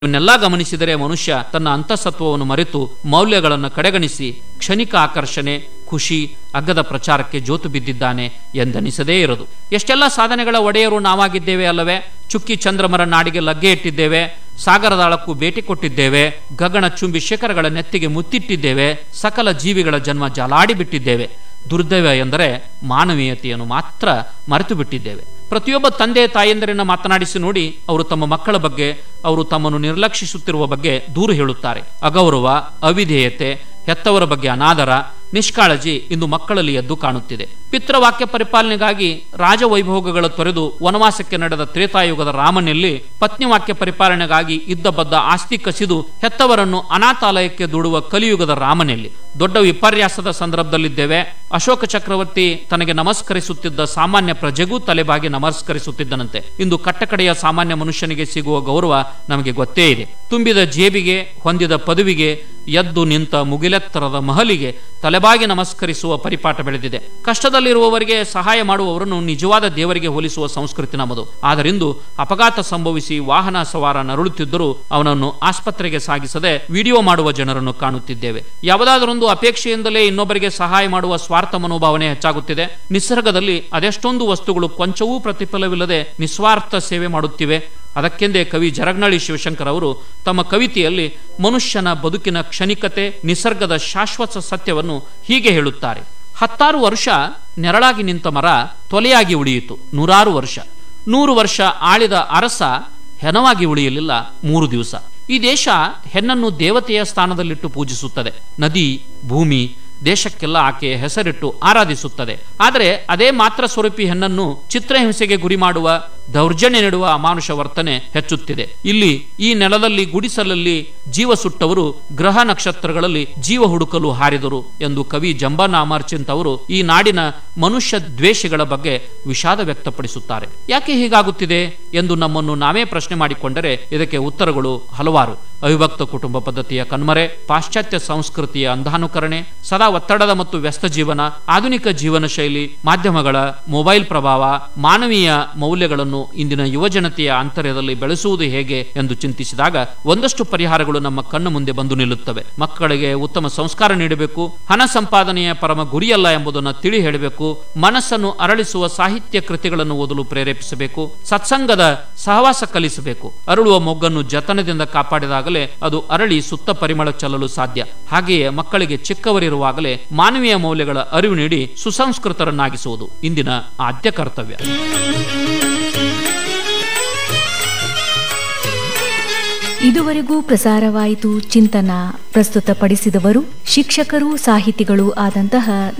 ಇವನ್ನೆಲ್ಲ ಗಮನಿಸಿದರೆ ಮನುಷ್ಯ ತನ್ನ ಅಂತಸತ್ವವನ್ನು ಮರೆತು ಮೌಲ್ಯಗಳನ್ನು ಕಡೆಗಣಿಸಿ ಕ್ಷಣಿಕ ಆಕರ್ಷಣೆ ಖುಷಿ ಅಗ್ಗದ ಪ್ರಚಾರಕ್ಕೆ ಜೋತು ಬಿದ್ದಿದ್ದಾನೆ ಎಂದನಿಸದೇ ಇರದು ಎಷ್ಟೆಲ್ಲ ಸಾಧನೆಗಳ ಒಡೆಯರು ನಾವಾಗಿದ್ದೇವೆ ಅಲ್ಲವೇ ಚುಕ್ಕಿ ಚಂದ್ರಮರ ನಾಡಿಗೆ ಲಗ್ಗೆ ಇಟ್ಟಿದ್ದೇವೆ ಸಾಗರದಾಳಕ್ಕೂ ಭೇಟಿ ಕೊಟ್ಟಿದ್ದೇವೆ ಗಗನ ಚುಂಬಿ ಶಿಖರಗಳ ನೆತ್ತಿಗೆ ಮುತ್ತಿಟ್ಟಿದ್ದೇವೆ ಸಕಲ ಜೀವಿಗಳ ಜನ್ಮ ಜಾಲಾಡಿ ಬಿಟ್ಟಿದ್ದೇವೆ ದುರ್ದೈವ ಎಂದರೆ ಮಾನವೀಯತೆಯನ್ನು ಮಾತ್ರ ಮರೆತು ಬಿಟ್ಟಿದ್ದೇವೆ ಪ್ರತಿಯೊಬ್ಬ ತಂದೆ ತಾಯಂದಿರನ್ನ ಮಾತನಾಡಿಸಿ ನೋಡಿ ಅವರು ತಮ್ಮ ಮಕ್ಕಳ ಬಗ್ಗೆ ಅವರು ತಮ್ಮನ್ನು ನಿರ್ಲಕ್ಷಿಸುತ್ತಿರುವ ಬಗ್ಗೆ ದೂರು ಹೇಳುತ್ತಾರೆ ಅಗೌರವ ಅವಿಧೇಯತೆ ಹೆತ್ತವರ ಬಗ್ಗೆ ಅನಾದರ ನಿಷ್ಕಾಳಜಿ ಇಂದು ಮಕ್ಕಳಲ್ಲಿ ಎದ್ದು ಕಾಣುತ್ತಿದೆ ಪಿತೃವಾಕ್ಯ ಪರಿಪಾಲನೆಗಾಗಿ ರಾಜವೈಭೋಗಗಳ ತೊರೆದು ವನವಾಸಕ್ಕೆ ನಡೆದ ತ್ರೇತಾಯುಗದ ರಾಮನಲ್ಲಿ ಪತ್ನಿವಾಕ್ಯ ಪರಿಪಾಲನೆಗಾಗಿ ಇದ್ದ ಬದ್ದ ಆಸ್ತಿ ಕಸಿದು ಹೆತ್ತವರನ್ನು ಅನಾಥಾಲಯಕ್ಕೆ ದೂಡುವ ಕಲಿಯುಗದ ರಾಮನಲ್ಲಿ ದೊಡ್ಡ ವಿಪರ್ಯಾಸದ ಸಂದರ್ಭದಲ್ಲಿದ್ದೇವೆ ಅಶೋಕ ಚಕ್ರವರ್ತಿ ತನಗೆ ನಮಸ್ಕರಿಸುತ್ತಿದ್ದ ಸಾಮಾನ್ಯ ಪ್ರಜೆಗೂ ತಲೆಬಾಗಿ ನಮಸ್ಕರಿಸುತ್ತಿದ್ದನಂತೆ ಇಂದು ಕಟ್ಟಕಡೆಯ ಸಾಮಾನ್ಯ ಮನುಷ್ಯನಿಗೆ ಸಿಗುವ ಗೌರವ ನಮಗೆ ಗೊತ್ತೇ ಇದೆ ತುಂಬಿದ ಜೇಬಿಗೆ ಹೊಂದಿದ ಪದವಿಗೆ ಎದ್ದು ನಿಂತ ಮುಗಿಲೆತ್ತರದ ಮಹಲಿಗೆ ತಲೆಬಾಗಿ ನಮಸ್ಕರಿಸುವ ಪರಿಪಾಠ ಬೆಳೆದಿದೆ ಕಷ್ಟದಲ್ಲಿರುವವರಿಗೆ ಸಹಾಯ ಮಾಡುವವರನ್ನು ನಿಜವಾದ ದೇವರಿಗೆ ಹೋಲಿಸುವ ಸಂಸ್ಕೃತಿ ನಮ್ಮದು ಆದರಿಂದು ಅಪಘಾತ ಸಂಭವಿಸಿ ವಾಹನ ಸವಾರ ನರಳುತ್ತಿದ್ದರೂ ಅವನನ್ನು ಆಸ್ಪತ್ರೆಗೆ ಸಾಗಿಸದೆ ವಿಡಿಯೋ ಮಾಡುವ ಜನರನ್ನು ಕಾಣುತ್ತಿದ್ದೇವೆ ಯಾವುದಾದರೊಂದು ಅಪೇಕ್ಷೆಯಿಂದಲೇ ಇನ್ನೊಬ್ಬರಿಗೆ ಸಹಾಯ ಮಾಡುವ ಸ್ವಾರ್ಥ ಮನೋಭಾವನೆ ಹೆಚ್ಚಾಗುತ್ತಿದೆ ನಿಸರ್ಗದಲ್ಲಿ ಅದೆಷ್ಟೊಂದು ವಸ್ತುಗಳು ಕೊಂಚವೂ ಪ್ರತಿಫಲವಿಲ್ಲದೆ ನಿಸ್ವಾರ್ಥ ಸೇವೆ ಮಾಡುತ್ತಿವೆ ಅದಕ್ಕೆಂದೇ ಕವಿ ಜರಗ್ನಳ್ಳಿ ಶಿವಶಂಕರ್ ಅವರು ತಮ್ಮ ಕವಿತೆಯಲ್ಲಿ ಮನುಷ್ಯನ ಬದುಕಿನ ಕ್ಷಣಿಕತೆ ನಿಸರ್ಗದ ಶಾಶ್ವತ ಸತ್ಯವನ್ನು ಹೀಗೆ ಹೇಳುತ್ತಾರೆ ಹತ್ತಾರು ವರ್ಷ ನೆರಳಾಗಿ ನಿಂತ ಮರ ತೊಲೆಯಾಗಿ ಉಳಿಯಿತು ನೂರಾರು ವರ್ಷ ನೂರು ವರ್ಷ ಆಳಿದ ಅರಸ ಹೆಣವಾಗಿ ಉಳಿಯಲಿಲ್ಲ ಮೂರು ದಿವಸ ಈ ದೇಶ ಹೆಣ್ಣನ್ನು ದೇವತೆಯ ಸ್ಥಾನದಲ್ಲಿಟ್ಟು ಪೂಜಿಸುತ್ತದೆ ನದಿ ಭೂಮಿ ದೇಶಕ್ಕೆಲ್ಲ ಆಕೆಯ ಹೆಸರಿಟ್ಟು ಆರಾಧಿಸುತ್ತದೆ ಆದರೆ ಅದೇ ಮಾತ್ರ ಸ್ವರೂಪಿ ಹೆಣ್ಣನ್ನು ಚಿತ್ರಹಿಂಸೆಗೆ ಗುರಿ ಮಾಡುವ ದೌರ್ಜನ್ಯ ನೀಡುವ ಅಮಾನುಷ ವರ್ತನೆ ಹೆಚ್ಚುತ್ತಿದೆ ಇಲ್ಲಿ ಈ ನೆಲದಲ್ಲಿ ಗುಡಿಸಲಲ್ಲಿ ಜೀವ ಸುಟ್ಟವರು ಗ್ರಹ ನಕ್ಷತ್ರಗಳಲ್ಲಿ ಜೀವ ಹುಡುಕಲು ಹಾರಿದರು ಎಂದು ಕವಿ ಜಂಬಾನ ಅಮರ್ಚಿಂತ್ ಅವರು ಈ ನಾಡಿನ ಮನುಷ್ಯ ದ್ವೇಷಗಳ ಬಗ್ಗೆ ವಿಷಾದ ವ್ಯಕ್ತಪಡಿಸುತ್ತಾರೆ ಯಾಕೆ ಹೀಗಾಗುತ್ತಿದೆ ಎಂದು ನಮ್ಮನ್ನು ನಾವೇ ಪ್ರಶ್ನೆ ಮಾಡಿಕೊಂಡರೆ ಇದಕ್ಕೆ ಉತ್ತರಗಳು ಹಲವಾರು ಅವಿಭಕ್ತ ಕುಟುಂಬ ಪದ್ಧತಿಯ ಕಣ್ಮರೆ ಪಾಶ್ಚಾತ್ಯ ಸಂಸ್ಕೃತಿಯ ಅಂಧಾನುಕರಣೆ ಸದಾ ಒತ್ತಡದ ಮತ್ತು ವ್ಯಸ್ತ ಜೀವನ ಆಧುನಿಕ ಜೀವನ ಶೈಲಿ ಮಾಧ್ಯಮಗಳ ಮೊಬೈಲ್ ಪ್ರಭಾವ ಮಾನವೀಯ ಮೌಲ್ಯಗಳನ್ನು ಇಂದಿನ ಯುವಜನತೆಯ ಅಂತರ್ಯದಲ್ಲಿ ಬೆಳೆಸುವುದು ಹೇಗೆ ಎಂದು ಚಿಂತಿಸಿದಾಗ ಒಂದಷ್ಟು ಪರಿಹಾರಗಳು ನಮ್ಮ ಕಣ್ಣು ಮುಂದೆ ಬಂದು ನಿಲ್ಲುತ್ತವೆ ಮಕ್ಕಳಿಗೆ ಉತ್ತಮ ಸಂಸ್ಕಾರ ನೀಡಬೇಕು ಹಣ ಸಂಪಾದನೆಯ ಪರಮ ಗುರಿಯಲ್ಲ ಎಂಬುದನ್ನು ತಿಳಿ ಹೇಳಬೇಕು ಮನಸ್ಸನ್ನು ಅರಳಿಸುವ ಸಾಹಿತ್ಯ ಕೃತಿಗಳನ್ನು ಓದಲು ಪ್ರೇರೇಪಿಸಬೇಕು ಸತ್ಸಂಗದ ಸಹವಾಸ ಕಲಿಸಬೇಕು ಅರಳುವ ಮೊಗ್ಗನ್ನು ಜತನದಿಂದ ಕಾಪಾಡಿದಾಗಲೇ ಅದು ಅರಳಿ ಸುತ್ತ ಪರಿಮಳ ಚೆಲ್ಲಲು ಸಾಧ್ಯ ಹಾಗೆಯೇ ಮಕ್ಕಳಿಗೆ ಚಿಕ್ಕವರಿರುವಾಗಲೇ ಮಾನವೀಯ ಮೌಲ್ಯಗಳ ಅರಿವು ನೀಡಿ ಸುಸಂಸ್ಕೃತರನ್ನಾಗಿಸುವುದು ಇಂದಿನ ಆದ್ಯ ಕರ್ತವ್ಯ ಇದುವರೆಗೂ ಪ್ರಸಾರವಾಯಿತು ಚಿಂತನ ಪ್ರಸ್ತುತಪಡಿಸಿದವರು ಶಿಕ್ಷಕರು ಸಾಹಿತಿಗಳು ಆದಂತಹ